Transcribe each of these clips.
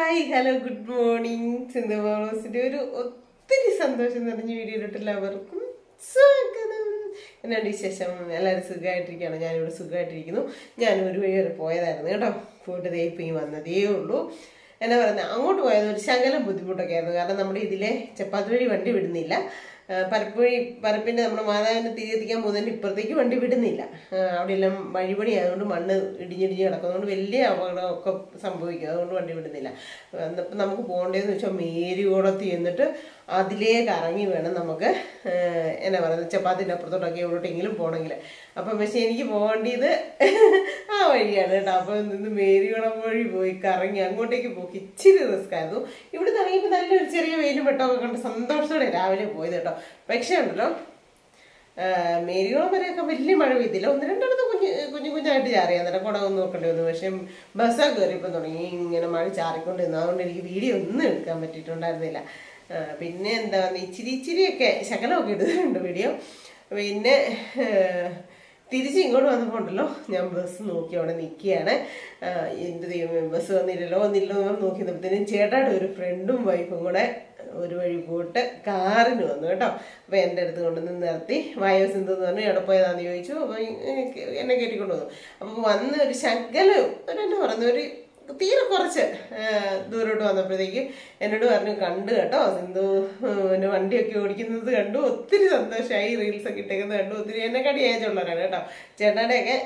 Hi hello good morning Sindhu ബോളോസിന്റെ ഒരു ഒത്തിരി സന്തോഷം നിറഞ്ഞ വീഡിയോയിലോട്ട് എല്ലാവർക്കും സ്വാഗതം എന്നാണ് വിശേഷം എല്ലാവരും സുഖമായിട്ടിരിക്കുകയാണ് ഞാനിവിടെ സുഖമായിട്ടിരിക്കുന്നു ഞാൻ ഒരു വഴി വരെ പോയതായിരുന്നു കേട്ടോ പോയിട്ട് ദേ ഇപ്പം ഈ വന്നതേ ഉള്ളൂ എന്നാ പറയുന്നത് അങ്ങോട്ട് പോയത് ഒരു ശകലം ബുദ്ധിമുട്ടൊക്കെ ആയിരുന്നു കാരണം നമ്മുടെ ഇതിലെ ചപ്പാത്തി വഴി വണ്ടി വിടുന്നില്ല ആ, പരപ്പ് വഴി പരപ്പിന്റെ നമ്മുടെ മാതാവിനെ തിരികെത്തിക്കാൻ പോകുന്നതിന് ഇപ്പുറത്തേക്ക് വണ്ടി വിടുന്നില്ല ആ, അവിടെ എല്ലാം വഴിപണി ആയതുകൊണ്ട് മണ്ണ് ഇടിഞ്ഞിടിഞ്ഞ് കിടക്കുന്നതുകൊണ്ട് വലിയ അപകടമൊക്കെ സംഭവിക്കും അതുകൊണ്ട് വണ്ടി വിടുന്നില്ല എന്നിപ്പം നമുക്ക് പോകേണ്ടതെന്ന് വെച്ചാൽ മേരികുളത്ത് ചെന്നിട്ട് അതിലേക്ക് ഇറങ്ങി വേണം നമുക്ക് ആ, എന്നാ പറയുന്നത് ചപ്പാത്തിൻ്റെ അപ്പുറത്തോട്ടൊക്കെ എവിടോട്ടെങ്കിലും പോകണമെങ്കിൽ അപ്പം പക്ഷെ എനിക്ക് പോകേണ്ടത് ആ വഴിയാണ് കേട്ടോ അപ്പം നിന്ന് മേരികുളം വഴി പോയി കറങ്ങി അങ്ങോട്ടേക്ക് പോയി ഇച്ചിരി റിസ്ക് ആയിരുന്നു ഇവിടുന്ന് ഇറങ്ങിയപ്പോൾ നല്ലൊരു ചെറിയ വെയിലും വെട്ടമൊക്കെ കണ്ട് സന്തോഷത്തോടെ രാവിലെ പോയത് കേട്ടോ പക്ഷേ ഉണ്ടല്ലോ ആ, മേരികുളം വരെയൊക്കെ വലിയ മഴ പെയ്തില്ല ഒന്ന് രണ്ടിടത്ത് കുഞ്ഞു കുഞ്ഞു കുഞ്ഞായിട്ട് ചാറിയാ അന്നേരം കുടമൊന്നും നോക്കേണ്ടി വന്നു പക്ഷെ ബസ്സൊക്കെ കയറിയപ്പോൾ തുടങ്ങി ഇങ്ങനെ മഴ ചാറിക്കൊണ്ടിരുന്നു അതുകൊണ്ട് എനിക്ക് വീഡിയോ ഒന്നും എടുക്കാൻ പറ്റിയിട്ടുണ്ടായിരുന്നില്ല ആ, പിന്നെ എന്താ ഇച്ചിരി ഇച്ചിരിയൊക്കെ ശകലമൊക്കെ എടുത്തിട്ടുണ്ട് വീഡിയോ പിന്നെ ആ, തിരിച്ച് ഇങ്ങോട്ട് വന്നപ്പോൾ ഉണ്ടല്ലോ ഞാൻ ബസ് നോക്കി അവിടെ നിൽക്കുകയാണ് എന്ത് ദൈവമേ ബസ് വന്നില്ലല്ലോ വന്നില്ലല്ലോ എന്ന് നോക്കി നിന്നപ്പോഴത്തേനും ചേട്ടായുടെ ഒരു ഫ്രണ്ടും വൈഫും കൂടെ ഒരു വഴി പോയിട്ട് കാറിന് വന്നു കേട്ടോ അപ്പോൾ എൻ്റെ അടുത്ത് കൊണ്ടുവന്ന് നിർത്തി വായു സിന്ധു എന്ന് പറഞ്ഞു എവിടെ പോയതാന്ന് ചോദിച്ചു അപ്പോൾ എന്നെ കയറ്റിക്കൊണ്ട് വന്നു അപ്പോൾ വന്ന് ഒരു ശകലം ഒരു എന്നാ പറയുന്നത് ഒരു തീരെ കുറച്ച് ആ, ദൂരോട്ട് വന്നപ്പോഴത്തേക്ക് എന്നോട് പറഞ്ഞു കണ്ടു കേട്ടോ സിന്ധു ഉം, പിന്നെ വണ്ടിയൊക്കെ ഓടിക്കുന്നത് കണ്ടു ഒത്തിരി സന്തോഷമായി റീൽസ് ഒക്കെ ഇട്ടേക്കുന്നത് കണ്ടു ഒത്തിരി എന്നെ കടി ഏജുള്ളവരാണ് കേട്ടോ ചേട്ടൻ്റെയൊക്കെ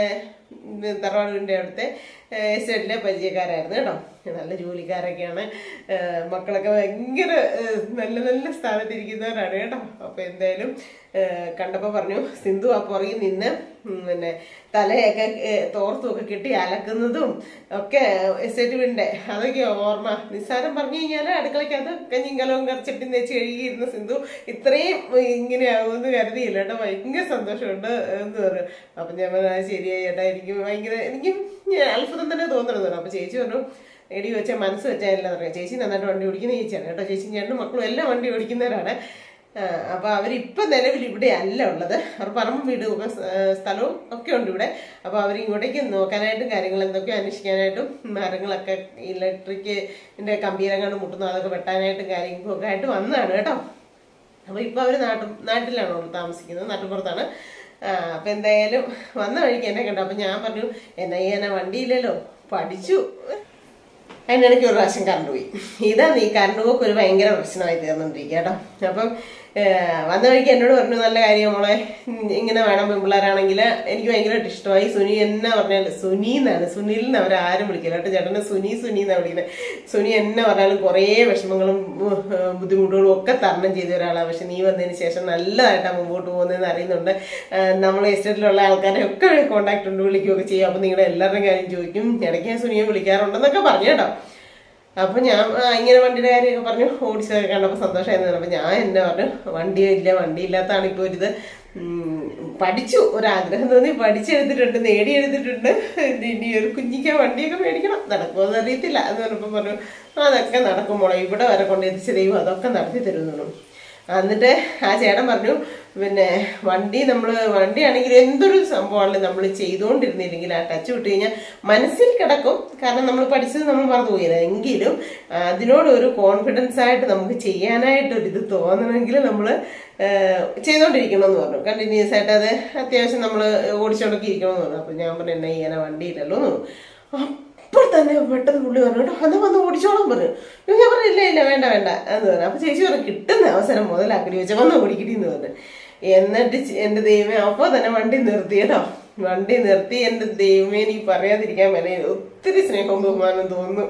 തറവാടിൻ്റെ അടുത്തെ എസ്റ്റേറ്റിലെ പരിചയക്കാരായിരുന്നു കേട്ടോ നല്ല ജോലിക്കാരൊക്കെയാണ് ആ, മക്കളൊക്കെ ഭയങ്കര ആ, നല്ല നല്ല സ്ഥാനത്തിരിക്കുന്നവരാണ് കേട്ടോ അപ്പോൾ എന്തായാലും കണ്ടപ്പോൾ പറഞ്ഞു സിന്ധു ആ പുറകിൽ നിന്ന് ഉം, പിന്നെ തലയൊക്കെ ഏ, തോർത്തുമൊക്കെ കെട്ടി അലക്കുന്നതും ഒക്കെ എസ്റ്റേറ്റ് വീടിൻ്റെ അതൊക്കെ ഓർമ്മ നിസ്സാരം പറഞ്ഞു കഴിഞ്ഞാൽ അടുക്കളയ്ക്കകത്ത് കഞ്ഞിയും കലവും കറിച്ചട്ടി തേച്ച് കഴുകിയിരുന്ന സിന്ധു ഇത്രയും ഇങ്ങനെ ആകുമെന്ന് കരുതിയില്ല കേട്ടോ ഭയങ്കര സന്തോഷമുണ്ട് എന്ന് പറഞ്ഞു അപ്പം ഞാൻ പറഞ്ഞു "ആ, ശരിയായി ചേട്ടാ എനിക്ക് ഭയങ്കര എനിക്കും ഞാൻ അത്ഭുതം തന്നെ തോന്നണമെന്ന് അപ്പൊ ചേച്ചി പറഞ്ഞു എടി വെച്ച മനസ്സ് വെച്ചാൽ എല്ലാം പറയാം ചേച്ചി നന്നായിട്ട് വണ്ടി ഓടിക്കുന്ന ചേച്ചിയാണ് കേട്ടോ ചേച്ചി ചേട്ടനും മക്കളും എല്ലാം വണ്ടി ഓടിക്കുന്നവരാണ് ആ, അപ്പൊ അവരിപ്പം നിലവിൽ ഇവിടെ അല്ല ഉള്ളത് അവർ പറമ്പും വീടും ഒക്കെ സ്ഥ- സ്ഥലവും ഒക്കെ ഉണ്ട് ഇവിടെ അപ്പൊ അവർ ഇങ്ങോട്ടേക്ക് നോക്കാനായിട്ടും കാര്യങ്ങൾ എന്തൊക്കെയോ അന്വേഷിക്കാനായിട്ടും മരങ്ങളൊക്കെ ഇലക്ട്രിക്കിന്റെ കമ്പീരങ്ങൾ മുട്ടുന്നു അതൊക്കെ വെട്ടാനായിട്ടും കാര്യങ്ങൾക്കും ഒക്കെ ആയിട്ട് വന്നതാണ് കേട്ടോ അപ്പൊ ഇപ്പൊ അവര് നാട്ടു നാട്ടിലാണ് ഉള്ളത് താമസിക്കുന്നത് നാട്ടുപുറത്താണ് ആ, അപ്പൊ എന്തായാലും വന്ന വഴിക്ക് എന്നെ കണ്ടു അപ്പൊ ഞാൻ പറഞ്ഞു എന്നാ ചെയ്യാനാ വണ്ടിയില്ലല്ലോ പഠിച്ചു അതിനിടയ്ക്ക് ഒരു പ്രാവശ്യം കറണ്ട് പോയി ഇതാണ് ഈ കറണ്ട് പോക്ക് ഒരു ഭയങ്കര പ്രശ്നമായി തീർന്നുകൊണ്ടിരിക്കുക കേട്ടോ അപ്പം ഏഹ്, വന്ന വഴിക്ക് എന്നോട് പറഞ്ഞു നല്ല കാര്യം മോളെ ഉം, ഇങ്ങനെ വേണം പെൺപിള്ളേരാണെങ്കിൽ എനിക്ക് ഭയങ്കരമായിട്ട് ഇഷ്ടമായി സുനി എന്നെ പറഞ്ഞാൽ സുനി എന്നാണ് സുനിൽ എന്ന് അവർ ആരും വിളിക്കില്ല കേട്ടോ ചേട്ടനെ സുനി സുനി എന്നാണ് വിളിക്കുന്നത് സുനി എന്നെ പറഞ്ഞാലും കുറേ വിഷമങ്ങളും ഉം, ഏഹ്, ബുദ്ധിമുട്ടുകളും ഒക്കെ തരണം ചെയ്ത ഒരാളാണ് പക്ഷെ നീ വന്നതിന് ശേഷം നല്ലതായിട്ടാണ് മുമ്പോട്ട് പോകുന്നതെന്ന് അറിയുന്നുണ്ട് ഏഹ്, നമ്മൾ എസ്റ്റേറ്റിലുള്ള ആൾക്കാരെ ഒക്കെ കോണ്ടാക്ട് ഉണ്ട് വിളിക്കുകയൊക്കെ ചെയ്യും അപ്പം നിങ്ങളുടെ എല്ലാവരുടെയും കാര്യം ചോദിക്കും ഇടയ്ക്ക് ഞാൻ സുനിയെ വിളിക്കാറുണ്ടെന്നൊക്കെ പറഞ്ഞു കേട്ടോ അപ്പൊ ഞാൻ ആ, ഇങ്ങനെ വണ്ടിയുടെ കാര്യമൊക്കെ പറഞ്ഞു ഓടിച്ചതൊക്കെ കണ്ടപ്പോൾ സന്തോഷമായിരുന്നു അപ്പൊ ഞാൻ എന്നെ പറഞ്ഞു വണ്ടി ഇല്ല വണ്ടി ഇല്ലാത്തതാണ് ഇപ്പോൾ ഒരിത് ഉം, പഠിച്ചു ഒരാഗ്രഹം തോന്നി പഠിച്ചെടുത്തിട്ടുണ്ട് നേടിയെടുത്തിട്ടുണ്ട് ഇനി ഇനി ഒരു കുഞ്ഞിക്ക് വണ്ടിയൊക്കെ മേടിക്കണം നടക്കുമോ എന്ന് അറിയത്തില്ല എന്ന് പറഞ്ഞപ്പോൾ പറഞ്ഞു അതൊക്കെ നടക്കും മോളെ ഇവിടെ വരെ കൊണ്ട് എത്തിച്ച് ദൈവം അതൊക്കെ നടത്തി തരുന്നു എന്നിട്ട് ആ ചേട്ടൻ പറഞ്ഞു പിന്നെ വണ്ടി നമ്മൾ വണ്ടിയാണെങ്കിൽ എന്തൊരു സംഭവമാണെങ്കിലും നമ്മൾ ചെയ്തുകൊണ്ടിരുന്നില്ലെങ്കിൽ ആ ടച്ച് വിട്ട് കഴിഞ്ഞാൽ മനസ്സിൽ കിടക്കും കാരണം നമ്മൾ പഠിച്ചത് നമ്മൾ മറന്നു പോയില്ല എങ്കിലും അതിനോട് ഒരു കോൺഫിഡൻസ് ആയിട്ട് നമുക്ക് ചെയ്യാനായിട്ട് ഒരു ഇത് തോന്നണമെങ്കിൽ നമ്മൾ ചെയ്തുകൊണ്ടിരിക്കണം എന്ന് പറഞ്ഞു കണ്ടിന്യൂസ് ആയിട്ട് അത് അത്യാവശ്യം നമ്മൾ ഓടിച്ചുകൊണ്ടൊക്കെ ഇരിക്കണമെന്ന് പറഞ്ഞു അപ്പം ഞാൻ പറഞ്ഞു എന്നെ ചെയ്യാനാ വണ്ടിയില്ലല്ലോ എന്ന് പറഞ്ഞു അപ്പോൾ തന്നെ പെട്ടെന്ന് പുള്ളി പറഞ്ഞു കേട്ടോ അന്ന് വന്ന് ഓടിച്ചോളാൻ പറഞ്ഞു അയ്യോ, ഞാൻ പറഞ്ഞു ഇല്ല ഇല്ല വേണ്ട വേണ്ട എന്ന് പറഞ്ഞു അപ്പൊ ചേച്ചി പറഞ്ഞു കിട്ടുന്ന അവസരം മുതലാക്കടി വെച്ച വന്ന് ഓടിക്കടി എന്ന് പറഞ്ഞു എന്നിട്ട് ചെ- എന്റെ ദൈവമേ അപ്പോൾ തന്നെ വണ്ടി നിർത്തി കേട്ടോ വണ്ടി നിർത്തി എന്റെ ദൈവമേ നീ പറയാതിരിക്കാൻ വരെ ഒത്തിരി സ്നേഹവും ബഹുമാനം തോന്നുന്നു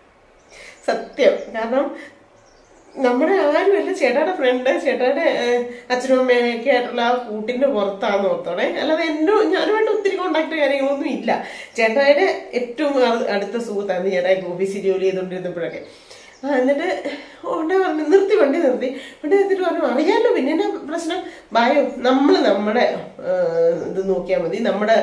സത്യം കാരണം നമ്മുടെ ആരുമല്ല ചേട്ടായുടെ ഫ്രണ്ട് ചേട്ടായുടെ ഏഹ്, അച്ഛനും അമ്മയൊക്കെ ആയിട്ടുള്ള ആ കൂട്ടിന്റെ പുറത്താന്ന് ഓർത്തോടെ അല്ലാതെ എന്നോ ഞാനുമായിട്ട് ഒത്തിരി കോണ്ടാക്ട് കാര്യങ്ങളൊന്നും ഇല്ല ചേട്ടായുടെ ഏറ്റവും അ- അടുത്ത സുഹൃത്താണ് ചേട്ടായി ഓഫീസിൽ ജോലി ചെയ്തുകൊണ്ടിരുന്നപ്പോഴൊക്കെ ആ എന്നിട്ട് ഉടനെ പറഞ്ഞു നിർത്തി വണ്ടി നിർത്തി വണ്ടി നിർത്തിയിട്ട് പറഞ്ഞു അറിയാലോ പിന്നെ എന്നാ പ്രശ്നം ബായോ നമ്മൾ നമ്മുടെ ഏഹ്, ഇത് നോക്കിയാൽ മതി നമ്മുടെ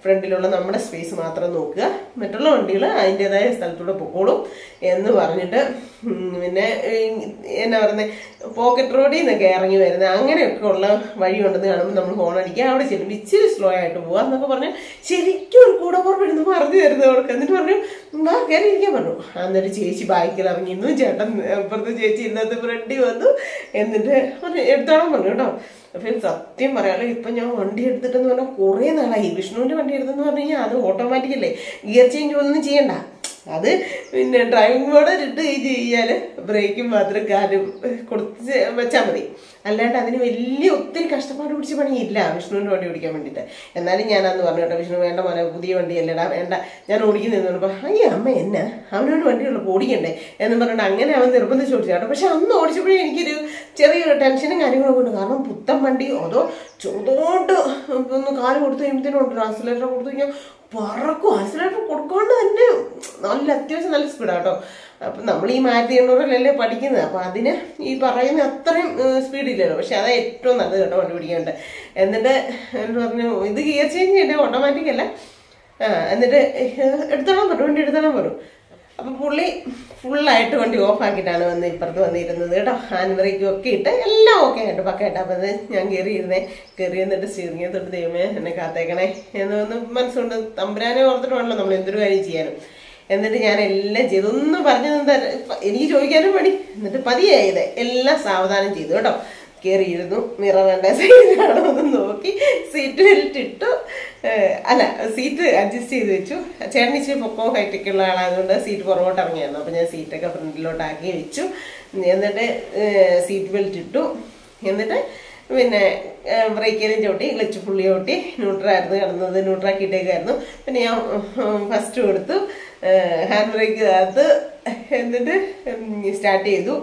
ഫ്രണ്ടിലുള്ള നമ്മുടെ സ്പേസ് മാത്രം നോക്കുക മറ്റുള്ള വണ്ടികൾ അതിൻ്റെതായ സ്ഥലത്തൂടെ പൊക്കോളും എന്ന് പറഞ്ഞിട്ട് ഉം, പിന്നെ ഏഹ്, എന്നാ പറയുന്നത് പോക്കറ്റ് റോഡിൽ നിന്നൊക്കെ ഇറങ്ങി വരുന്നത് അങ്ങനെയൊക്കെ ഉള്ള വഴിയുണ്ടെന്ന് കാണുമ്പോൾ നമ്മൾ ഹോൺ അടിക്കുക അവിടെ ചെല്ലുമ്പോൾ ഇച്ചിരി സ്ലോ ആയിട്ട് പോവാ എന്നൊക്കെ പറഞ്ഞ് ശരിക്കും ഒരു കൂടെ പുറപ്പെടുന്നു പറഞ്ഞു തരുന്നത് അവൾക്ക് എന്നിട്ട് പറഞ്ഞു വാ കയറി ഇരിക്കാൻ പറഞ്ഞു എന്നിട്ട് ചേച്ചി ബൈക്കിൽ ഇറങ്ങിയിരുന്നു ചേട്ടൻ അപ്പുറത്ത് ചേച്ചി ഇന്നത്തെ ഫ്രണ്ടി വന്നു എന്നിട്ട് പറഞ്ഞു എടുത്തോളാൻ പറഞ്ഞു കേട്ടോ അപ്പൊ സത്യം പറയാലോ ഇപ്പൊ ഞാൻ വണ്ടി എടുത്തിട്ടെന്ന് പറഞ്ഞാൽ കുറെ നാളായി വിഷ്ണുവിന്റെ വണ്ടി എടുത്തെന്ന് പറഞ്ഞു കഴിഞ്ഞാൽ അത് ഓട്ടോമാറ്റിക് അല്ലേ ഗിയർ ചേഞ്ച് ഒന്നും ചെയ്യണ്ട അത് പിന്നെ ഡ്രൈവിംഗ് മോഡ് ഇട്ട് ചെയ്യാൽ ബ്രേക്കും മാത്രം കാര്യം കൊടുത്ത് വെച്ചാൽ മതി അല്ലാണ്ട് അതിന് വലിയ ഒത്തിരി കഷ്ടപ്പാട് പിടിച്ച പണിയില്ല വിഷ്ണുവിൻ്റെ വണ്ടി ഓടിക്കാൻ വേണ്ടിയിട്ട് എന്നാലും ഞാൻ അന്ന് പറഞ്ഞു കേട്ടോ വിഷ്ണു വേണ്ട മോനെ പുതിയ വണ്ടി അല്ലടാ വേണ്ട ഞാൻ ഓടിക്കുന്നതെന്ന് പറഞ്ഞപ്പോൾ അയ്യ അമ്മ എന്നെ അവനോട് വണ്ടിയുള്ളൂ ഓടിക്കണ്ടേ എന്ന് പറഞ്ഞിട്ട് അങ്ങനെ അവൻ നിർബന്ധിച്ച് ഓടിച്ചു കേട്ടോ പക്ഷെ അന്ന് ഓടിച്ചപ്പോഴേ എനിക്കൊരു ചെറിയൊരു ടെൻഷനും കാര്യങ്ങളൊക്കെ ഉണ്ട് കാരണം പുത്തൻ വണ്ടി അതോ ചെറുതോട്ട് ഒന്ന് കാല് കൊടുത്തു കഴിയുമ്പോഴത്തേനും ആക്സിലേറ്റർ കൊടുത്തു കഴിഞ്ഞാൽ പറക്കും ആക്സിലേറ്റർ കൊടുക്കാണ്ട് തന്നെ നല്ല അത്യാവശ്യം നല്ല സ്പീഡാണ് കേട്ടോ അപ്പം നമ്മൾ ഈ മാരുതി എണ്ണൂറിലല്ലേ പഠിക്കുന്നത് അപ്പം അതിന് ഈ പറയുന്ന അത്രയും സ്പീഡില്ലല്ലോ പക്ഷെ അതാ ഏറ്റവും നല്ലത് കേട്ടോ വണ്ടി പിടിക്കാനുണ്ട് എന്നിട്ട് എന്ന് പറഞ്ഞു ഇത് ഗിയർ ചേഞ്ച് ചെയ്യണ്ടേ ഓട്ടോമാറ്റിക് അല്ല ആ, എന്നിട്ട് എടുത്തോളാൻ പറഞ്ഞു വണ്ടി എടുത്തോളാൻ പറഞ്ഞു അപ്പൊ പുള്ളി ഫുള്ളായിട്ട് വണ്ടി ഓഫ് ആക്കിയിട്ടാണ് വന്ന് ഇപ്പുറത്ത് വന്നിരുന്നത് കേട്ടോ ഹാൻഡ് ബ്രേക്കും ഒക്കെ ഇട്ട് എല്ലാം ഓക്കെ ആയിട്ട് പക്കായിട്ട് അപ്പൊ അത് ഞാൻ കയറി ഇരുന്നേ കയറി എന്നിട്ട് സ്റ്റിയറിംഗ് തൊട്ട് ദൈവമേ എന്നെ കാത്തേക്കണേ എന്ന് ഒന്ന് മനസ്സുകൊണ്ട് തമ്പുരാനെ ഓർത്തിട്ട് വേണല്ലോ നമ്മൾ എന്തൊരു കാര്യം ചെയ്യാനും എന്നിട്ട് ഞാൻ എല്ലാം ചെയ്തു ഒന്നും പറഞ്ഞു തരാ എനിക്ക് ചോദിക്കാനും മടി എന്നിട്ട് പതിയായത് എല്ലാം സാവധാനം ചെയ്തു കേട്ടോ കയറിയിരുന്നു മിറ വേണ്ട സൈഡിലാണോ എന്ന് നോക്കി സീറ്റ് ബെൽറ്റ് ഇട്ടു ഏഹ് അല്ല സീറ്റ് അഡ്ജസ്റ്റ് ചെയ്ത് വെച്ചു ചേട്ടൻ ഇച്ചിരി പൊക്കോ ഹൈറ്റൊക്കെ ഉള്ള ആളായതുകൊണ്ട് സീറ്റ് പുറകോട്ട് ഇറങ്ങിയായിരുന്നു അപ്പം ഞാൻ സീറ്റൊക്കെ ഫ്രണ്ടിലോട്ടാക്കി വെച്ചു എന്നിട്ട് സീറ്റ് ബെൽറ്റ് ഇട്ടു എന്നിട്ട് പിന്നെ ബ്രേക്കിനും ചവിട്ടി ക്ലച്ച് ഫുള്ളി ചവിട്ടി ന്യൂട്രായിരുന്നു കിടന്നത് ന്യൂട്രാക്കിയിട്ടേക്കായിരുന്നു പിന്നെ ഞാൻ ഫസ്റ്റ് കൊടുത്തു ഹാൻഡ് ബ്രേക്ക് അകത്ത് എന്നിട്ട് സ്റ്റാർട്ട് ചെയ്തു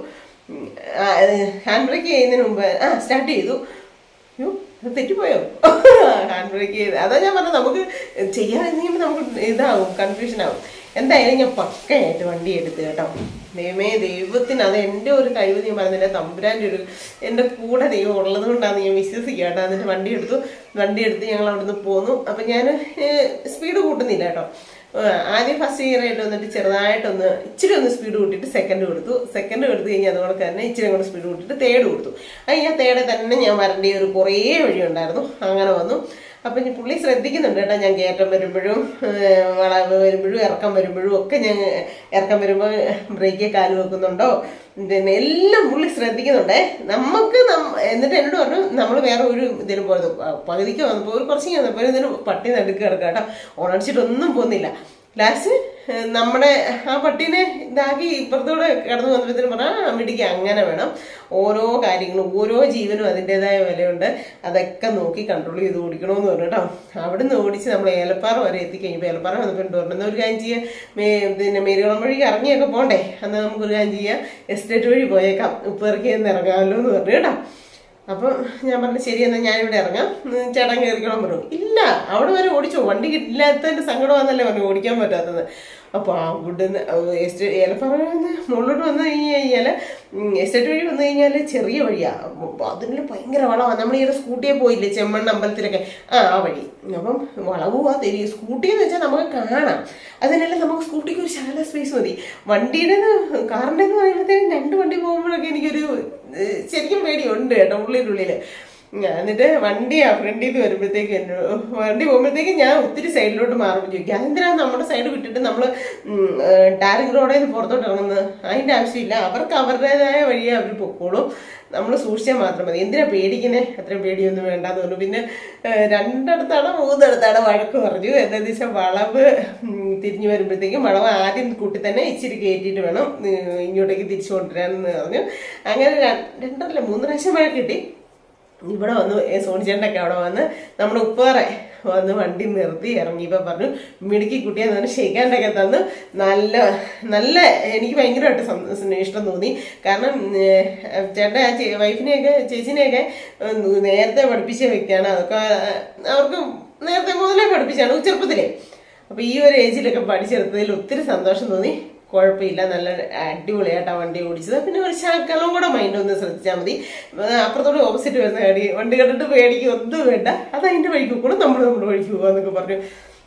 ഹാൻഡ് ബ്രേക്ക് ചെയ്യുന്നതിന് മുമ്പ് ആ സ്റ്റാർട്ട് ചെയ്തു അയ്യോ അത് തെറ്റിപ്പോയോ ഹാൻഡ് ബ്രേക്ക് ചെയ്ത് അതാ ഞാൻ പറഞ്ഞത് നമുക്ക് ചെയ്യാൻ കഴിയുമ്പോൾ നമുക്ക് ഇതാവും കൺഫ്യൂഷൻ ആവും എന്തായാലും ഞാൻ പക്കയായിട്ട് വണ്ടി എടുത്ത് കേട്ടോ ദൈവമേ ദൈവത്തിന് അത് എൻ്റെ ഒരു കഴിവ് ഞാൻ പറഞ്ഞില്ല തമ്പുരാൻ്റെ ഒരു എൻ്റെ കൂടെ ദൈവം ഉള്ളത് കൊണ്ടാണ് ഞാൻ വിശ്വസിക്കുക കേട്ടോ എന്നിട്ട് വണ്ടി എടുത്തു വണ്ടി എടുത്ത് ഞങ്ങൾ അവിടുന്ന് പോന്നു അപ്പം ഞാൻ സ്പീഡ് കൂട്ടുന്നില്ല കേട്ടോ ആ, ആദ്യം ഫസ്റ്റ് ഗിയർ ആയിട്ട് വന്നിട്ട് ചെറുതായിട്ടൊന്ന് ഇച്ചിരി ഒന്ന് സ്പീഡ് കൂട്ടിയിട്ട് സെക്കൻഡ് കൊടുത്തു സെക്കൻഡ് കൊടുത്തു കഴിഞ്ഞാൽ അതുകൊണ്ട് തന്നെ ഇച്ചിരി കൂടെ സ്പീഡ് കൂട്ടിയിട്ട് തേർഡ് കൊടുത്തു അത് ഞാൻ തേർഡ് തന്നെ ഞാൻ വരേണ്ട ഒരു കുറേ വഴി ഉണ്ടായിരുന്നു അങ്ങനെ വന്നു അപ്പം ഞാൻ പുള്ളി ശ്രദ്ധിക്കുന്നുണ്ട് കേട്ടോ ഞാൻ കയറ്റം വരുമ്പോഴും ഏഹ്, വളവ് വരുമ്പോഴും ഇറക്കം വരുമ്പോഴും ഒക്കെ ഞാൻ ഇറക്കം വരുമ്പോൾ ബ്രേക്കിൽ കാല് വെക്കുന്നുണ്ടോ പിന്നെ എല്ലാം പുള്ളി ശ്രദ്ധിക്കുന്നുണ്ടേ നമുക്ക് നം- എന്നിട്ട് എന്നോട് പറഞ്ഞു നമ്മൾ വേറെ ഒരു ഇതിന് പോയത് പ- പകുതിക്ക് വന്നപ്പോൾ ഒരു കുറച്ച് വന്നപ്പോൾ ഇതിന് പട്ടി നടുക്ക് കിടക്കുക കേട്ടോ ഓണടിച്ചിട്ടൊന്നും പോകുന്നില്ല ലാസ്റ്റ് ഏഹ്, നമ്മുടെ ആ പട്ടീനെ ഇതാക്കി ഇപ്പുറത്തൂടെ കടന്നു വന്നപ്പോഴത്തേനും പറഞ്ഞാൽ ആ മിടിക്ക് അങ്ങനെ വേണം ഓരോ കാര്യങ്ങളും ഓരോ ജീവനും അതിൻ്റെതായ വിലയുണ്ട് അതൊക്കെ നോക്കി കൺട്രോൾ ചെയ്ത് ഓടിക്കണമെന്ന് പറഞ്ഞു കേട്ടോ അവിടുന്ന് ഓടിച്ച് നമ്മൾ ഏലപ്പാറ വരെ എത്തിക്കഴിഞ്ഞപ്പോൾ ഏലപ്പാറ വന്നപ്പോൾ എന്നോട് പറഞ്ഞു "എന്നാ ഒരു കാര്യം ചെയ്യാം മേ പിന്നെ മേരികുളം വഴി ഇറങ്ങിയൊക്കെ പോണ്ടേ എന്നാൽ നമുക്കൊരു കാര്യം ചെയ്യാം എസ്റ്റേറ്റ് വഴി പോയേക്കാം ഉപ്പിറക്കി എന്ന് ഇറങ്ങാമല്ലോ എന്ന് പറഞ്ഞു കേട്ടോ അപ്പം ഞാൻ പറഞ്ഞു ശരി എന്നാൽ ഞാനിവിടെ ഇറങ്ങാം ഉം, ചേട്ടൻ കയറിക്കണം പറഞ്ഞു ഇല്ല അവിടെ വരെ ഓടിച്ചു വണ്ടി കിട്ടില്ലാത്തതിന്റെ സങ്കടം വന്നല്ലേ പറഞ്ഞു ഓടിക്കാൻ പറ്റാത്തത് അപ്പോൾ അവിടുന്ന് എസ്റ്റേറ്റ് ഏലപ്പറന്ന് മുകളിലോട്ട് വന്നു കഴിഞ്ഞ് കഴിഞ്ഞാൽ എസ്റ്റേറ്റ് വഴി വന്നു കഴിഞ്ഞാൽ ചെറിയ വഴിയാണ് അതിൽ ഭയങ്കര വളവാണ് നമ്മൾ ഈ സ്കൂട്ടിയെ പോയില്ലേ ചെമ്മണ്ണ അമ്പലത്തിലൊക്കെ ആ ആ വഴി അപ്പം വളവും ആ തെരി സ്കൂട്ടി എന്ന് വെച്ചാൽ നമുക്ക് കാണാം അതിനല്ല നമുക്ക് സ്കൂട്ടിക്ക് ഒരു ശകല സ്പേസ് മതി വണ്ടിയുടെ കാറിൻ്റെ എന്ന് പറയുമ്പോഴത്തേക്കും രണ്ട് വണ്ടി പോകുമ്പോഴൊക്കെ എനിക്കൊരു ഏഹ്, ശരിക്കും പേടിയുണ്ട് കേട്ടോ ഉള്ളിൻ്റെ ഉള്ളിൽ ഞാൻ എന്നിട്ട് വണ്ടി ആ ഫ്രണ്ടിൽ നിന്ന് വരുമ്പോഴത്തേക്ക് എന്നോട് വണ്ടി പോകുമ്പോഴത്തേക്ക് ഞാൻ ഒത്തിരി സൈഡിലോട്ട് മാറുമ്പോൾ ചോദിക്കും അതെന്തിനാ നമ്മുടെ സൈഡ് വിട്ടിട്ട് നമ്മൾ ടാറിംഗ് റോഡിൽ നിന്ന് പുറത്തോട്ട് ഇറങ്ങുന്നത് അതിൻ്റെ ആവശ്യമില്ല അവർക്ക് അവരുടേതായ വഴിയെ അവർ പൊക്കോളും നമ്മൾ സൂക്ഷിച്ചാൽ മാത്രം മതി എന്തിനാ പേടിക്കുന്നത് അത്രയും പേടിയൊന്നും വേണ്ടാന്ന് പറഞ്ഞു പിന്നെ ഏഹ്, രണ്ടിടത്താണ് മൂന്നിടത്താണ് വഴക്ക് പറഞ്ഞു എന്താണെന്ന് വെച്ചാൽ വളവ് ഉം, തിരിഞ്ഞു വരുമ്പോഴത്തേക്കും വളവ് ആദ്യം കൂട്ടി തന്നെ ഇച്ചിരി കയറ്റിയിട്ട് വേണം ഏഹ്, ഇങ്ങോട്ടേക്ക് തിരിച്ചു കൊണ്ടുവരാനെന്ന് പറഞ്ഞു അങ്ങനെ ര- രണ്ടല്ല മൂന്ന് പ്രാവശ്യം വഴക്ക് കിട്ടി ഇവിടെ വന്നു ഏ, സോണിച്ചേട്ടനൊക്കെ അവിടെ വന്ന് നമ്മുടെ ഉപ്പേറെ വന്ന് വണ്ടി നിർത്തി ഇറങ്ങിയപ്പോൾ പറഞ്ഞു മിടുക്കി കുട്ടിയെ തന്നെ ഷെയ്ക്കാണ്ടൊക്കെ തന്നു നല്ല നല്ല എനിക്ക് ഭയങ്കരമായിട്ട് സം- ഇഷ്ടം തോന്നി കാരണം ഏ, ചേട്ടൻ ആ ചേ- വൈഫിനെയൊക്കെ ചേച്ചിനെയൊക്കെ ഉം, നേരത്തെ പഠിപ്പിച്ച വ്യക്തിയാണ് അതൊക്കെ അവർക്ക് നേരത്തെ മുതലേ പഠിപ്പിച്ചാണ് ചെറുപ്പത്തിലേ അപ്പൊ ഈ ഒരു ഏജിലൊക്കെ പഠിച്ചെടുത്തതിൽ ഒത്തിരി സന്തോഷം തോന്നി കുഴപ്പമില്ല നല്ല അടിപൊളിയായിട്ടാണ് വണ്ടി ഓടിച്ചത് പിന്നെ ഒരു ശകലം കൂടെ മൈൻഡ് ഒന്ന് ശ്രദ്ധിച്ചാൽ മതി ആ, അപ്പുറത്തോട് ഓപ്പോസിറ്റ് വരുന്ന ഗാഡി വണ്ടി കണ്ടിട്ട് പേടിക്കും ഒന്നും വേണ്ട അത് അതിന്റെ വഴിക്ക് കൂടെ നമ്മൾ നമ്മുടെ വഴിക്ക് പോകാന്നൊക്കെ പറഞ്ഞു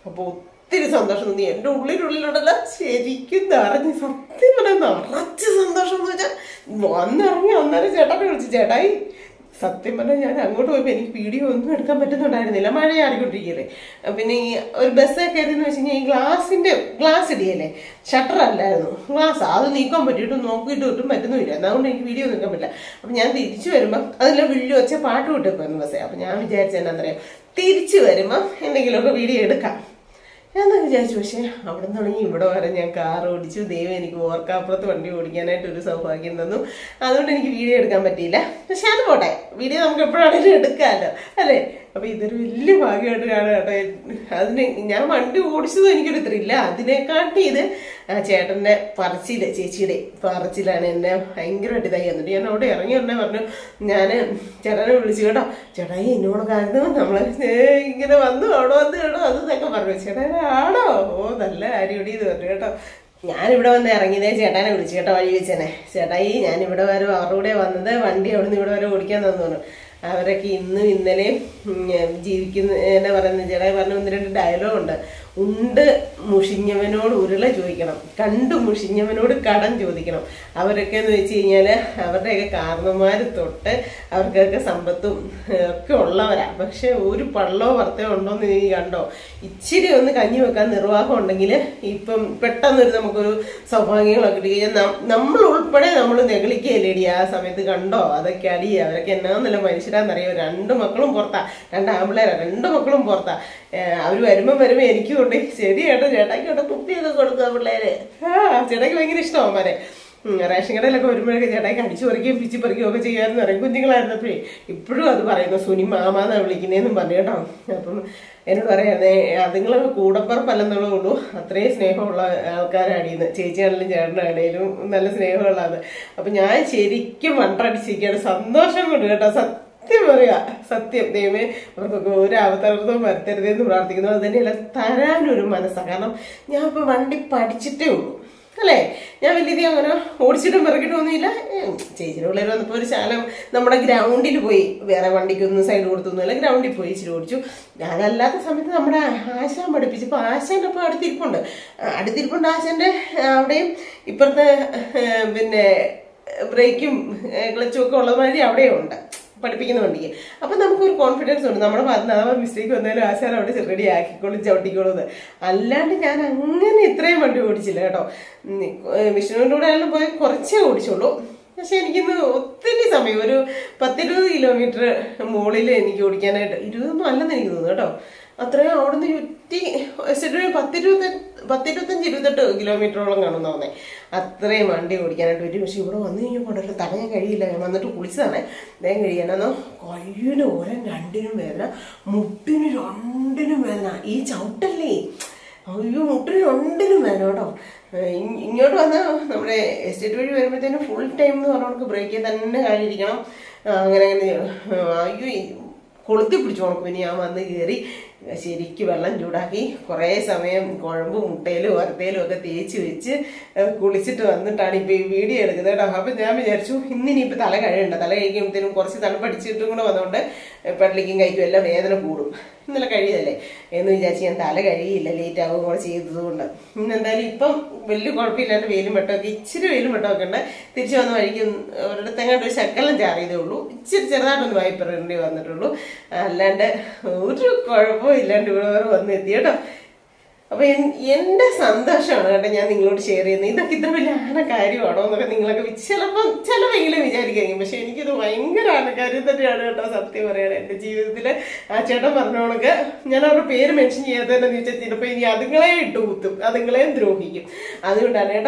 അപ്പോൾ ഒത്തിരി സന്തോഷം തോന്നി എൻ്റെ ഉള്ളിനുള്ളിലുണ്ടല്ല ശരിക്കും നിറഞ്ഞ് സത്യം പറയാൻ നിറച്ച് സന്തോഷം എന്ന് വെച്ചാൽ വന്നിറങ്ങി അന്നേരം ചേട്ടനെ വിളിച്ചു ചേട്ടായി സത്യം പറഞ്ഞാൽ ഞാൻ അങ്ങോട്ട് പോയപ്പോൾ എനിക്ക് വീഡിയോ ഒന്നും എടുക്കാൻ പറ്റുന്നുണ്ടായിരുന്നില്ല മഴ ആറിക്കൊണ്ടിരിക്കുകയല്ലേ പിന്നെ ഈ ഒരു ബസ്സൊക്കെ കയറിയെന്ന് വെച്ച് കഴിഞ്ഞാൽ ഈ ഗ്ലാസിന്റെ ഗ്ലാസ് ഇടിയല്ലേ ഷട്ടർ അല്ലായിരുന്നു ഗ്ലാസ് അത് നീക്കാൻ പറ്റിയിട്ട് നോക്കിയിട്ട് ഒട്ടും പറ്റുന്നില്ല അതുകൊണ്ട് എനിക്ക് വീഡിയോ നിൽക്കാൻ പറ്റില്ല അപ്പം ഞാൻ തിരിച്ചു വരുമ്പോൾ അതിലെ വില്ലു വെച്ച പാട്ട് വിട്ടേക്കുമായിരുന്നു ബസ്സേ അപ്പം ഞാൻ വിചാരിച്ചെന്നാ അറിയാം തിരിച്ചു വരുമ്പോൾ എന്തെങ്കിലുമൊക്കെ വീഡിയോ എടുക്കാം ഞാൻ വിചാരിച്ചു പക്ഷേ അവിടെ നിന്നാണെങ്കിൽ ഇവിടെ വരെ ഞാൻ കാർ ഓടിച്ചു ദൈവം എനിക്ക് ഓർക്കാപ്പുറത്ത് വണ്ടി ഓടിക്കാനായിട്ട് ഒരു സൗഭാഗ്യം തന്നു അതുകൊണ്ട് എനിക്ക് വീഡിയോ എടുക്കാൻ പറ്റിയില്ല പക്ഷെ അത് പോട്ടെ വീഡിയോ നമുക്ക് എപ്പോഴാണെങ്കിലും എടുക്കാമല്ലോ അല്ലേ അപ്പൊ ഇതൊരു വലിയ ഭാഗ്യമായിട്ട് കാണുക കേട്ടോ അതിന് ഞാൻ വണ്ടി ഓടിച്ചതും എനിക്കൊരു ത്രില്ല അതിനെക്കാട്ടി ഇത് ആ ചേട്ടന്റെ പറച്ചില് ചേച്ചിയുടെ പറച്ചിലാണ് എന്നെ ഭയങ്കരമായിട്ട് ഇതായി എന്നിട്ട് ഞാൻ അവിടെ ഇറങ്ങി ഉടനെ പറഞ്ഞു ഞാൻ ചേട്ടനെ വിളിച്ചു കേട്ടോ ചേട്ടായി എന്നോടൊക്കായിരുന്നു നമ്മള് ഏ, ഇങ്ങനെ വന്നു അവിടെ വന്ന് കേട്ടോ അത് ഇതൊക്കെ പറഞ്ഞു ചേട്ടാ ആണോ ഓ നല്ല അരിയൊടി ഇത് പറഞ്ഞു കേട്ടോ ഞാനിവിടെ വന്ന് ഇറങ്ങിയതേ ചേട്ടാനെ വിളിച്ചു കേട്ടോ വഴി വെച്ചനെ ചേട്ടായി ഞാൻ ഇവിടെ വരെ അവരുടെ കൂടെ വന്നത് വണ്ടി അവിടെ നിന്ന് ഇവിടെ വരെ ഓടിക്കാൻ തന്നു പറഞ്ഞു അവരൊക്കെ ഇന്നും ഇന്നലെയും ഉം, ജീവിക്കുന്ന എന്നാ പറയുന്നത് ചേട്ടായി പറഞ്ഞ ഒന്ന് രണ്ട് ഡയലോഗ് ഉണ്ട് ഉണ്ട് മുഷിഞ്ഞവനോട് ഉരുള ചോദിക്കണം കണ്ടു മുഷിഞ്ഞവനോട് കടം ചോദിക്കണം അവരൊക്കെ എന്ന് വെച്ച് കഴിഞ്ഞാൽ അവരുടെയൊക്കെ കാരണന്മാർ തൊട്ട് അവർക്കൊക്കെ സമ്പത്തും ഏഹ്, ഒക്കെ ഉള്ളവരാ പക്ഷെ ഒരു പള്ളോ വർത്തയോ ഉണ്ടോന്ന് നീ കണ്ടോ ഇച്ചിരി ഒന്ന് കഞ്ഞി വെക്കാൻ നിർവാഹം ഉണ്ടെങ്കിൽ ഇപ്പം പെട്ടെന്നൊരു നമുക്കൊരു സൗഭാഗ്യങ്ങളൊക്കെ കിട്ടി കഴിഞ്ഞാൽ നം- നമ്മൾ ഉൾപ്പെടെ നമ്മൾ നെഗളിക്കുകയല്ലേടി ആ സമയത്ത് കണ്ടോ അതൊക്കെ അടി അവരൊക്കെ എന്നാന്നല്ല മനുഷ്യരാന്നറിയോ രണ്ട് മക്കളും പുറത്താ രണ്ട് ആമ്പിളേരാ രണ്ട് മക്കളും പുറത്താ അവർ വരുമ്പം വരുമ്പോൾ എനിക്കും ഉണ്ട് ശരി കേട്ടോ ചേട്ടാക്കി കേട്ടോ കുപ്പിയൊക്കെ കൊടുക്കുക പിള്ളേര് ആ ചേട്ടാക്ക് ഭയങ്കര ഇഷ്ടമാണ് അവന്മാരെ ഉം, റേഷൻ കടയിലൊക്കെ വരുമ്പോഴൊക്കെ ചേട്ടായി അടിച്ചു പറിക്കുകയും പിച്ചി പറിക്കുകയും ഒക്കെ ചെയ്യാമെന്ന് പറയും കുഞ്ഞുങ്ങളായിരുന്നപ്പോഴേ ഇപ്പോഴും അത് പറയുന്നു സുനി മാമാന്നാ വിളിക്കുന്നതെന്നും പറഞ്ഞു കേട്ടോ അപ്പം എന്നോട് പറയാതെ അതുങ്ങൾ കൂടപ്പുറപ്പല്ലെന്നുള്ളേ ഉള്ളൂ അത്രയും സ്നേഹമുള്ള ആൾക്കാരാണ് ഇന്ന് ചേച്ചിയാണെങ്കിലും ചേട്ടനാണേലും നല്ല സ്നേഹമുള്ളത് അപ്പം ഞാൻ ശരിക്കും മണ്ടടിച്ചിരിക്കുകയാണ് സന്തോഷം കൊണ്ട് കേട്ടോ സത്യം പറയാ സത്യം ദൈവമേ അവർക്കൊക്കെ ഒരു അവതരണവും വരുത്തരുതെന്ന് പ്രാർത്ഥിക്കുന്നു അത് തന്നെയല്ല തരാനൊരു മനസ്സാണ് കാരണം ഞാൻ ഇപ്പൊ വണ്ടി പഠിച്ചിട്ടേ ഉള്ളൂ അല്ലേ ഞാൻ വലിയ അങ്ങനെ ഓടിച്ചിട്ടും പിറകിട്ടും ഒന്നുമില്ല ഏം, ചേച്ചിയുടെ പിള്ളേർ വന്നപ്പോൾ ഒരു ശാലം നമ്മുടെ ഗ്രൗണ്ടിൽ പോയി വേറെ വണ്ടിക്കൊന്നും സൈഡ് കൊടുത്തൊന്നുമില്ല ഗ്രൗണ്ടിൽ പോയി ഇച്ചിരി ഓടിച്ചു അതല്ലാത്ത സമയത്ത് നമ്മുടെ ആശാൻ പഠിപ്പിച്ചപ്പോൾ ആശാൻ്റെ ഇപ്പോൾ അടുത്തിരിപ്പുണ്ട് ആ, അടുത്തിരിപ്പുണ്ട് ആശാൻ്റെ അവിടെയും ഇപ്പുറത്തെ ഏ, പിന്നെ ബ്രേക്കും ക്ലച്ചും ഒക്കെ ഉള്ളത് മാതിരി അവിടെയും ഉണ്ട് പഠിപ്പിക്കുന്ന വണ്ടിക്ക് അപ്പൊ നമുക്കൊരു കോൺഫിഡൻസ് ഉണ്ട് നമ്മുടെ ഭാഗത്ത് അഥവാ മിസ്റ്റേക്ക് വന്നാലും ആശാൻ അവിടെ റെഡി ആക്കിക്കോളും ചവിട്ടിക്കോളും എന്ന്. അല്ലാണ്ട് ഞാൻ അങ്ങനെ ഇത്രയും വണ്ടി ഓടിച്ചില്ല കേട്ടോ ഉം, ഏഹ് വിഷ്ണുവിൻ്റെ കൂടെ ആയാലും പോയി കുറച്ചേ ഓടിച്ചുള്ളൂ പക്ഷെ എനിക്കിന്ന് ഒത്തിരി സമയം ഒരു പത്തിരുപത് കിലോമീറ്റർ മുകളിൽ എനിക്ക് ഓടിക്കാനായിട്ട് ഇരുപതൊന്നും അല്ലെന്ന് എനിക്ക് തോന്നുന്നു കേട്ടോ അത്രയും അവിടുന്ന് ചുറ്റി ശരി പത്തിരുപത്തി പത്തിരുപത്തഞ്ച് ഇരുപത്തെട്ട് കിലോമീറ്ററോളം കാണുന്ന തോന്നേ അത്രയും വണ്ടി ഓടിക്കാനായിട്ട് ഒരു പക്ഷെ ഇവിടെ വന്നു കഴിഞ്ഞപ്പോൾ ഉണ്ടല്ലോ തടയാൻ കഴിയില്ല ഞാൻ വന്നിട്ട് കുളിച്ചതാണ് വേഗം കഴിയാനെന്നോ കയ്യിന് ഓരോ രണ്ടിനും വേദന മുട്ടിന് രണ്ടിനും വേദന ഈ ചവിട്ടല്ലേ അയ്യോ മുട്ടിന് രണ്ടിനും വേദന കേട്ടോ ഏഹ് ഇ- ഇങ്ങോട്ട് വന്ന നമ്മുടെ എസ്റ്റേറ്റ് വഴി വരുമ്പോഴത്തേനും ഫുൾ ടൈം എന്ന് പറഞ്ഞവർക്ക് ബ്രേക്കിൽ തന്നെ കാലിരിക്കണം ആ, അങ്ങനെ അങ്ങനെ ആ, അയ്യോ ഈ കൊളുത്തി പിടിച്ചു ഉണക്കും ഇനി ഞാൻ വന്ന് കയറി ശരിക്ക് വെള്ളം ചൂടാക്കി കുറേ സമയം കുഴമ്പ് മുട്ടയിലും വറുത്തയിലും ഒക്കെ തേച്ച് വെച്ച് ഏഹ് കുളിച്ചിട്ട് വന്നിട്ടാണ് ഇപ്പോൾ ഈ വീഡിയോ എടുക്കുന്നത് കേട്ടോ അപ്പം ഞാൻ വിചാരിച്ചു ഇന്നിനിപ്പോൾ തല കഴിയണ്ട തല കഴിക്കുമ്പോഴത്തേനും കുറച്ച് തണുപ്പടിച്ചിട്ടും കൂടെ വന്നുകൊണ്ട് പള്ളിക്കും കഴിക്കും എല്ലാം വേദന കൂടും ഇന്നലെ കഴിയതല്ലേ എന്ന് വിചാരിച്ച് ഞാൻ തല കഴിയില്ല ലേറ്റ് ആവുക കൂടെ ചെയ്തതുകൊണ്ട് ഇന്ന് എന്തായാലും ഇപ്പം വലിയ കുഴപ്പമില്ലാണ്ട് വെയിലും വെട്ടമൊക്കെ ഇച്ചിരി വെയിലും വെട്ടമൊക്കെ ഉണ്ട് തിരിച്ചു വന്ന വഴിക്ക് ഒരിടത്തെങ്ങാണ്ട് ഒരു ശക്കലം ചാറിയതേ ഉള്ളൂ ഇച്ചിരി ചെറുതായിട്ടൊന്ന് വായ്പറേണ്ടി വന്നിട്ടുള്ളൂ അല്ലാണ്ട് ഒരു കുഴപ്പവും ഇല്ലാണ്ട് ഇവിടെ വരെ വന്ന് എത്തി കേട്ടോ അപ്പൊ എൻ- എന്റെ സന്തോഷമാണ് കേട്ടോ ഞാൻ നിങ്ങളോട് ഷെയർ ചെയ്യുന്നത് ഇതൊക്കെ ഇത്ര വലിയ ആന കാര്യമാണോ എന്നൊക്കെ നിങ്ങളൊക്കെ വി- ചിലപ്പം ചിലവെങ്കിലും വിചാരിക്കും പക്ഷെ എനിക്കിത് ഭയങ്കര ആനക്കാര്യം തന്നെയാണ് കേട്ടോ സത്യം പറയണേ എന്റെ ജീവിതത്തില് ആ ചേട്ടൻ പറഞ്ഞോണക്ക് ഞാൻ അവരുടെ പേര് മെൻഷൻ ചെയ്യാത്തതെന്ന് ചോദിച്ചാൽ ചിലപ്പോ ഇനി അതുങ്ങളെ ഇട്ട് കുത്തും അതുങ്ങളെയും ദ്രോഹിക്കും അതുകൊണ്ടാണ് കേട്ടോ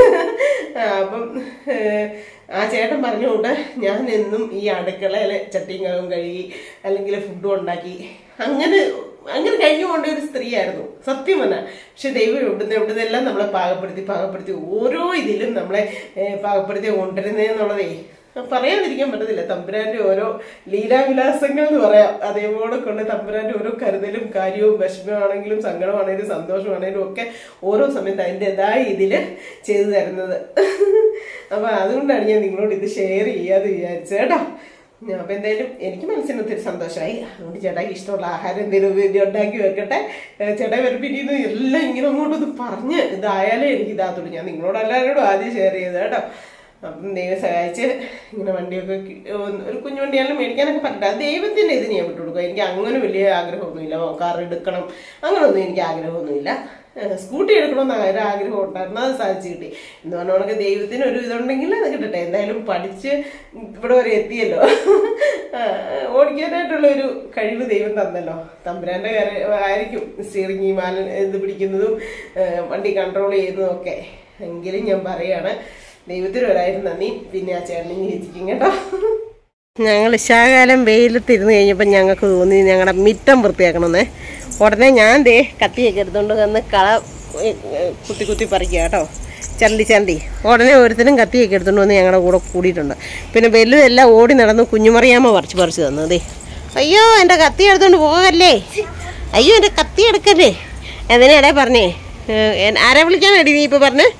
ആ, അപ്പം ഏഹ്, ആ ചേട്ടൻ പറഞ്ഞുകൊണ്ട് ഞാൻ എന്നും ഈ അടുക്കളയിലെ ചട്ടിയും കലവും കഴുകി അല്ലെങ്കിൽ ഫുഡും ഉണ്ടാക്കി അങ്ങനെ അങ്ങനെ കഴിഞ്ഞു പോകേണ്ട ഒരു സ്ത്രീയായിരുന്നു സത്യം തന്നെ പക്ഷെ ദൈവം എവിടുന്ന് എവിടുന്നെല്ലാം നമ്മളെ പാകപ്പെടുത്തി പാകപ്പെടുത്തി ഓരോ ഇതിലും നമ്മളെ ഏഹ്, പാകപ്പെടുത്തി കൊണ്ടുവരുന്നതെന്നുള്ളതേ പറയാതിരിക്കാൻ പറ്റത്തില്ല തമ്പുരാന്റെ ഓരോ ലീലാവിലാസങ്ങൾ എന്ന് പറയാം അതേപോലെ കൊണ്ട് തമ്പുരാന്റെ ഓരോ കരുതലും കാര്യവും വിഷമമാണെങ്കിലും സങ്കടമാണെങ്കിലും സന്തോഷമാണെങ്കിലും ഒക്കെ ഓരോ സമയത്ത് അതിൻ്റെതായ ഇതിൽ ചെയ്തു തരുന്നത് അപ്പൊ അതുകൊണ്ടാണ് ഞാൻ നിങ്ങളോട് ഇത് ഷെയർ ചെയ്യാതെ വിചാരിച്ചത് കേട്ടോ ഞാൻ അപ്പൊ എന്തായാലും എനിക്ക് മനസ്സിന് ഒത്തിരി സന്തോഷമായി അതുകൊണ്ട് ചേട്ടായിക്ക് ഇഷ്ടമുള്ള ആഹാരം എന്തെങ്കിലും ഇത് ഉണ്ടാക്കി വെക്കട്ടെ ഏഹ് ചേട്ടായി വരും പിന്നെ എല്ലാം ഇങ്ങനെ അങ്ങോട്ടൊന്ന് പറഞ്ഞ് ഇതായാലേ എനിക്ക് ഇതാത്തുള്ളൂ ഞാൻ നിങ്ങളോട് എല്ലാവരോടും ആദ്യം ഷെയർ ചെയ്ത് കേട്ടോ അപ്പം ദൈവം സഹായിച്ച് ഇങ്ങനെ വണ്ടിയൊക്കെ കി- ഒന്ന് ഒരു കുഞ്ഞു വണ്ടിയാണെങ്കിലും മേടിക്കാനൊക്കെ പറ്റട്ടെ അത് ദൈവത്തിൻ്റെ ഇതിന് ഞാൻ വിട്ടു കൊടുക്കുക എനിക്ക് അങ്ങനെ വലിയ ആഗ്രഹമൊന്നുമില്ല കാർ എടുക്കണം അങ്ങനെയൊന്നും എനിക്ക് ആഗ്രഹമൊന്നുമില്ല ഏഹ് സ്കൂട്ടി എടുക്കണമെന്ന് ഒരു ആഗ്രഹം ഉണ്ടായിരുന്നു അത് സാധിച്ചു കിട്ടി എന്ന് പറഞ്ഞ കണക്ക് ദൈവത്തിന് ഒരു ഇതുണ്ടെങ്കിൽ അത് കിട്ടട്ടെ എന്തായാലും പഠിച്ച് ഇവിടെ വരെ എത്തിയല്ലോ ആഹ് ഓടിക്കാനായിട്ടുള്ള ഒരു കഴിവ് ദൈവം തന്നല്ലോ തമ്പുരാന്റെ കാര്യം ആയിരിക്കും സ്റ്റിയറിംഗ് മാല ഇത് പിടിക്കുന്നതും ഏഹ് വണ്ടി കൺട്രോൾ ചെയ്യുന്നതും ഒക്കെ എങ്കിലും ഞാൻ പറയാണ് ദൈവത്തിന് ഒരായിരം നന്ദി പിന്നെ ആ ചേട്ടനും ചേച്ചിക്കും കേട്ടോ ഞങ്ങൾ ഇശാകാലം വെയിലത്തിരുന്ന് കഴിഞ്ഞപ്പോൾ ഞങ്ങൾക്ക് തോന്നി ഞങ്ങളുടെ മിറ്റം വൃത്തിയാക്കണമെന്നേ ഉടനെ ഞാൻ ദേ കത്തിയൊക്കെ എടുത്തുകൊണ്ട് വന്ന് കള ഏ, ഏ, കുത്തി കുത്തി പറിക്കുക കേട്ടോ ചരണ്ടി ചരണ്ടി ഉടനെ ഒരുത്തനും കത്തിയൊക്കെ എടുത്തുകൊണ്ട് വന്ന് ഞങ്ങളുടെ കൂടെ കൂടിയിട്ടുണ്ട് പിന്നെ വലുതെല്ലാം ഓടി നടന്ന് കുഞ്ഞുമറിയാമ്മ പറിച്ച് പറിച്ച് തന്നു ദേ അയ്യോ എൻ്റെ കത്തി എടുത്തുകൊണ്ട് പോകല്ലേ അയ്യോ എൻ്റെ കത്തി എടുക്കല്ലേ എന്തിനാടേ പറഞ്ഞേ ഏ, എൻ- ആരെ വിളിക്കാനാടി നീ ഇപ്പോൾ പറഞ്ഞേ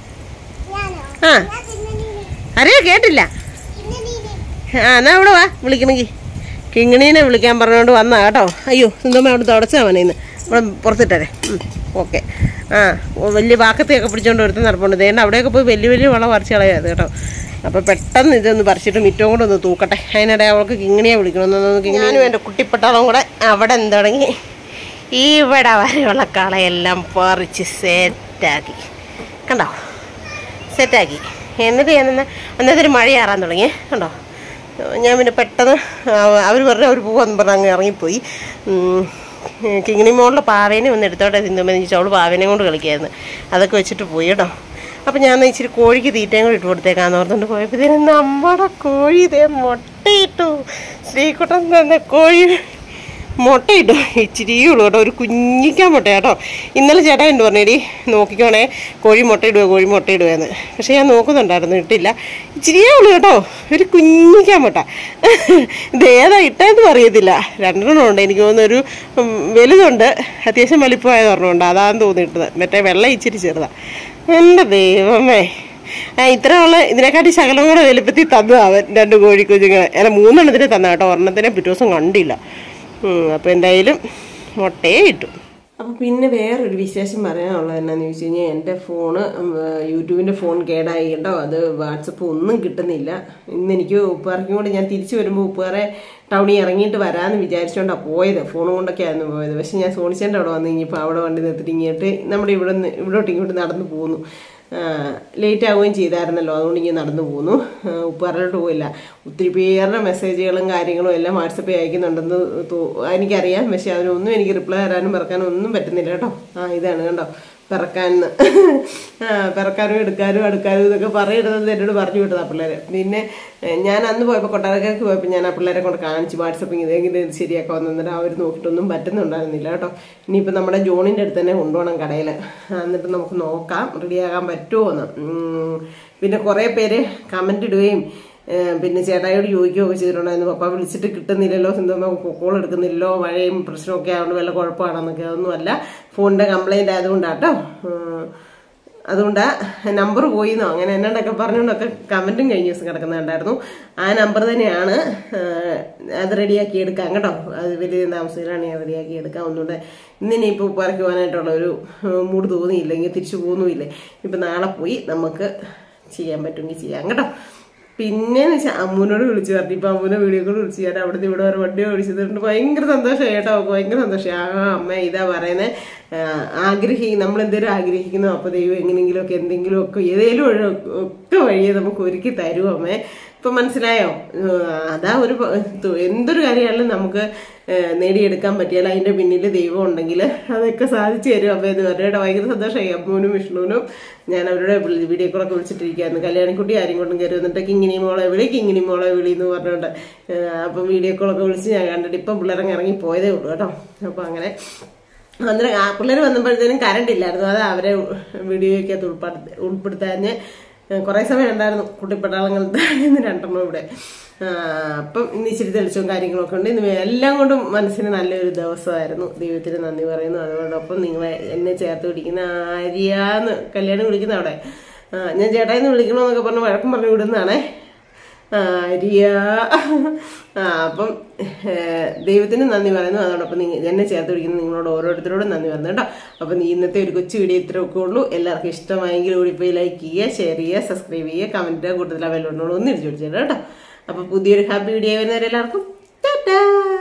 ആ അറിയോ കേട്ടില്ല ആ എന്നാ ഇവിടെ വാ വിളിക്കണമെങ്കിൽ കിങ്ങിണീനെ വിളിക്കാൻ പറഞ്ഞുകൊണ്ട് വന്നാ കേട്ടോ അയ്യോ സിന്ധമ്മ അവിടെ തുടച്ചാ അവനെ ഇന്ന് ഇവിടെ പുറത്തിട്ടേ ഓക്കെ ആ ഓ, വലിയ വാക്കത്തെയൊക്കെ പിടിച്ചോണ്ട് ഒരുത്തം നടപ്പുണ്ട് ദേണ്ട അവിടെയൊക്കെ പോയി വലിയ വലിയ വളം പറിച്ച് കളയാത് കേട്ടോ അപ്പോൾ പെട്ടെന്ന് ഇതൊന്ന് പറിച്ചിട്ട് മിറ്റവും കൂടെ ഒന്ന് തൂക്കട്ടെ അതിനിടെ അവൾക്ക് കിങ്ങിണിയെ വിളിക്കണമെന്ന് ഞാനും എൻ്റെ കുട്ടിപ്പട്ടാളം കൂടെ അവിടെ എന്ത് തുടങ്ങി ഇവിടെ വരെയുള്ള കളയെല്ലാം പറിച്ച് സെറ്റാക്കി കണ്ടോ സെറ്റാക്കി എന്നിട്ട് ഞാൻ അന്നത്തെ ഒരു മഴ ആറാൻ തുടങ്ങി കണ്ടോ ഞാൻ പിന്നെ പെട്ടെന്ന് അവർ പറഞ്ഞു അവർ പോകാന്ന് പറഞ്ഞ് അങ്ങ് ഇറങ്ങിപ്പോയി ഉം, കിങ്ങിണി മോളിലെ പാവേനെ ഒന്ന് എടുത്തോട്ടെ തിന്നുമ്പോൾ ചോദിച്ചു അവൾ പാവേനെ കൊണ്ട് കളിക്കായിരുന്നു അതൊക്കെ വെച്ചിട്ട് പോയി കേട്ടോ അപ്പം ഞാൻ ഇച്ചിരി കോഴിക്ക് തീറ്റയും കൂടി ഇട്ട് കൊടുത്തേക്കാന്ന് ഓർത്തുകൊണ്ട് പോയപ്പോഴത്തേനും നമ്മുടെ കോഴി ഇതേ മുട്ടയിട്ടു ശ്രീകുട്ടൻ തന്ന കോഴി മുട്ടയിട്ടു ഇച്ചിരിയേ ഉള്ളൂ കേട്ടോ ഒരു കുഞ്ഞിക്കാൻ മുട്ട കേട്ടോ ഇന്നലെ ചേട്ടാ ഉണ്ട് പറഞ്ഞേടി നോക്കിക്കോണേ കോഴി മുട്ടയിടുക കോഴി മുട്ടയിടുകയെന്ന് പക്ഷെ ഞാൻ നോക്കുന്നുണ്ടായിരുന്നു ഇട്ടില്ല ഇച്ചിരിയേ ഉള്ളൂ കേട്ടോ ഒരു കുഞ്ഞിക്കാൻ മുട്ട ഇത് ഏതാ ഇട്ടതെന്ന് അറിയത്തില്ല രണ്ടെണ്ണം ഉണ്ട് എനിക്ക് തോന്നുന്നു ഒരു ഉം, വലുതുണ്ട് അത്യാവശ്യം വലിപ്പമായ ഒരെണ്ണമുണ്ട് അതാന്ന് തോന്നിയിട്ടത് മറ്റേ വെള്ളം ഇച്ചിരി ചെറുതാ എൻ്റെ ദൈവമേ ആ ഇത്രയുള്ള ഇതിനെക്കാട്ടി ശകലം കൂടെ വലുപ്പത്തിൽ തന്നു അവൻ രണ്ട് കോഴിക്കുഞ്ഞുങ്ങളെ അല്ല മൂന്നെണ്ണത്തിന് തന്ന കേട്ടോ ഒരെണ്ണത്തിനെ പിറ്റേ ദിവസം കണ്ടില്ല അപ്പോൾ എന്തായാലും മുട്ടയെ ഇട്ടു അപ്പം പിന്നെ വേറൊരു വിശേഷം പറയാനുള്ളത് എന്നാന്ന് ചോദിച്ചു കഴിഞ്ഞാൽ എൻ്റെ ഫോണ് ഉം, യൂട്യൂബിൻ്റെ ഫോൺ കേടായി കേട്ടോ അത് വാട്സപ്പ് ഒന്നും കിട്ടുന്നില്ല ഇന്ന് എനിക്ക് ഉപ്പുകാർക്കും കൂടെ ഞാൻ തിരിച്ചു വരുമ്പോൾ ഉപ്പുകാരെ ടൗണിൽ ഇറങ്ങിയിട്ട് വരാമെന്ന് വിചാരിച്ചുകൊണ്ടാണ് പോയത് ഫോൺ കൊണ്ടൊക്കെ ആയിരുന്നു പോയത് പക്ഷെ ഞാൻ സോണിച്ചേൻ്റെ അവിടെ വന്ന് കഴിഞ്ഞപ്പോൾ അവിടെ വണ്ടി നിർത്തിയിട്ട് ഇങ്ങോട്ട് നമ്മുടെ ഇവിടെ നിന്ന് ഇവിടോട്ട് ഇങ്ങോട്ട് നടന്നു പോന്നു ലേറ്റ് ആവുകയും ചെയ്തായിരുന്നല്ലോ അതുകൊണ്ട് ഇങ്ങനെ നടന്നു പോന്നു ഉപ്പുകാരിലോട്ട് പോയില്ല ഒത്തിരി പേരുടെ മെസ്സേജുകളും കാര്യങ്ങളും എല്ലാം വാട്സപ്പിൽ അയക്കുന്നുണ്ടെന്ന് തോ- എനിക്കറിയാം പക്ഷെ അതിനൊന്നും എനിക്ക് റിപ്ലൈ തരാനും പറക്കാനും ഒന്നും പറ്റുന്നില്ല കേട്ടോ ആ ഇതാണ് കണ്ടോ പിറക്കാനെന്ന് ആ പിറക്കാനും എടുക്കാനും അടുക്കാനും ഇതൊക്കെ പറയരുതെന്ന് എന്നോട് പറഞ്ഞു വിട്ടതാ പിള്ളേർ പിന്നെ ഏ, ഞാൻ അന്ന് പോയപ്പോൾ കൊട്ടാരക്കരക്ക് പോയപ്പോൾ ഞാൻ ആ പിള്ളേരെ കൊണ്ട് കാണിച്ചു വാട്സപ്പിൽ ഇതെങ്കിലും ഇത് ശരിയാക്കാൻ വന്നിട്ട് അവർ നോക്കിയിട്ടൊന്നും പറ്റുന്നുണ്ടായിരുന്നില്ല കേട്ടോ ഇനിയിപ്പോൾ നമ്മുടെ ജോണിൻ്റെ അടുത്ത് തന്നെ കൊണ്ടുപോകണം കടയിൽ എന്നിട്ട് നമുക്ക് നോക്കാം റെഡിയാകാൻ പറ്റുമോ എന്ന് ഉം, പിന്നെ കുറേ പേര് കമൻ്റ് ഇടുകയും ഏഹ് പിന്നെ ചേട്ടായിയോട് ചോദിക്കുകയൊക്കെ ചെയ്തിട്ടുണ്ടായിരുന്നു പപ്പ വിളിച്ചിട്ട് കിട്ടുന്നില്ലല്ലോ സിന്ധുമ്മ കോൾ എടുക്കുന്നില്ലല്ലോ മഴയും പ്രശ്നമൊക്കെ ആയതുകൊണ്ട് വല്ല കുഴപ്പമാണെന്നൊക്കെ അതൊന്നുമല്ല ഫോണിൻ്റെ കംപ്ലൈൻറ്റ് ആയതുകൊണ്ടാട്ടോ ഉം, അതുകൊണ്ടാ നമ്പർ പോയിന്നോ അങ്ങനെ എന്നോടൊക്കെ പറഞ്ഞുകൊണ്ടൊക്കെ കമൻറ്റും കഴിഞ്ഞ ദിവസം കിടക്കുന്നുണ്ടായിരുന്നു ആ നമ്പർ തന്നെയാണ് ഏഹ്, അത് റെഡിയാക്കി എടുക്കാം കേട്ടോ അത് വലിയ താമസത്തിലാണ് റെഡിയാക്കി എടുക്കാം ഒന്നുകൂടെ ഇന്നിനിപ്പോൾ ഉപ്പാർക്ക് പോകാനായിട്ടുള്ള ഒരു ഏഹ്, മൂഡ് തോന്നിയില്ലെങ്കിൽ തിരിച്ചു പോകുന്നുമില്ലേ ഇപ്പം നാളെ പോയി നമുക്ക് ചെയ്യാൻ പറ്റുമെങ്കിൽ ചെയ്യാം കേട്ടോ പിന്നെന്ന് വെച്ചാൽ അമ്മൂനോട് വിളിച്ചു പറഞ്ഞു ഇപ്പൊ അമ്മൂനെ വീഡിയോ കോൾ വിളിച്ചു ഞാൻ അവിടുന്ന് ഇവിടെ വരെ വണ്ടി ഓടിച്ചതുകൊണ്ട് ഭയങ്കര സന്തോഷമായി കേട്ടോ അവൾക്ക് ഭയങ്കര സന്തോഷം ആ അമ്മ ഇതാ പറയുന്നത് ആഗ്രഹിക്കും നമ്മൾ എന്തെങ്കിലും ആഗ്രഹിക്കുന്നു അപ്പൊ ദൈവം എങ്ങനെയെങ്കിലും ഒക്കെ എന്തെങ്കിലും ഒക്കെ ഏതെങ്കിലും ഒരു ഒക്കെ വഴിയെ നമുക്ക് ഒരുക്കി തരും അമ്മേ ഇപ്പൊ മനസ്സിലായോ ആ, അതാ ഒരു പ- തു- എന്തൊരു കാര്യമാണെങ്കിലും നമുക്ക് ഏ, നേടിയെടുക്കാൻ പറ്റിയാൽ അതിന്റെ പിന്നിൽ ദൈവം ഉണ്ടെങ്കിൽ അതൊക്കെ സാധിച്ചു തരും അപ്പൊ ഇത് അവരുടെ ഭയങ്കര സന്തോഷമായി അമ്മൂനും വിഷ്ണുവിനും ഞാൻ അവരുടെ വിളി- വീഡിയോ കോളൊക്കെ വിളിച്ചിട്ടിരിക്കുകയായിരുന്നു കല്യാണിക്കുട്ടി ആരും കൊണ്ടും കയറി വന്നിട്ട് കിങ്ങിനി മോളെ വിളി കിങ്ങിനി മോളെ വിളി എന്ന് പറഞ്ഞുകൊണ്ട് അപ്പം വീഡിയോ കോളൊക്കെ വിളിച്ച് ഞാൻ കണ്ടിട്ട് ഇപ്പം പിള്ളേരങ്ങ് ഇറങ്ങി പോയതേ ഉള്ളൂ കേട്ടോ അപ്പം അങ്ങനെ അന്നേരം ആ പിള്ളേർ വന്നപ്പോഴത്തേനും കറണ്ട് ഇല്ലായിരുന്നു അത് അവരെ വീഡിയോയ്ക്കകത്ത് ഉൾപ്പെടുത്തി ഉൾപ്പെടുത്താൻ കുറേ സമയം ഉണ്ടായിരുന്നു കുട്ടിപ്പട്ടാളങ്ങൾ ഇന്ന് രണ്ടെണ്ണം ഇവിടെ ആ, അപ്പം ഇന്ന് ഇച്ചിരി തെളിച്ചവും കാര്യങ്ങളൊക്കെ ഉണ്ട് ഇന്ന് എല്ലാം കൊണ്ടും മനസ്സിന് നല്ലൊരു ദിവസമായിരുന്നു ദൈവത്തിന് നന്ദി പറയുന്നു അതോടൊപ്പം നിങ്ങളെ എന്നെ ചേർത്ത് പിടിക്കുന്ന ആര്യാന്ന് കല്യാണം വിളിക്കുന്ന അവിടെ ആ, ഞാൻ ചേട്ടായിന്ന് വിളിക്കണമെന്നൊക്കെ പറഞ്ഞ് വഴക്കം പറഞ്ഞു വിടുന്നതാണേ ആര്യ ആ അപ്പം ഏഹ്, ദൈവത്തിന് നന്ദി പറയുന്നു അതോടൊപ്പം നിങ്ങൾ എന്നെ ചേർത്ത് പിടിക്കുന്ന നിങ്ങളോട് ഓരോരുത്തരോടും നന്ദി പറയുന്നു കേട്ടോ അപ്പം നീ ഇന്നത്തെ ഒരു കൊച്ചു വീഡിയോ ഇത്രയൊക്കെ ഉള്ളൂ എല്ലാവർക്കും ഇഷ്ടമായെങ്കിൽ കൂടി പോയി ലൈക്ക് ചെയ്യുക ഷെയർ ചെയ്യുക സബ്സ്ക്രൈബ് ചെയ്യുക കമൻറ്റ് കൂടുതൽ അവലോടനോട് ഒന്ന് ഇടിച്ചു പിടിച്ചേട്ടോ കേട്ടോ അപ്പം പുതിയൊരു ഹാപ്പി വീഡിയോ വരുന്നവരെല്ലാവർക്കും ടാറ്റാ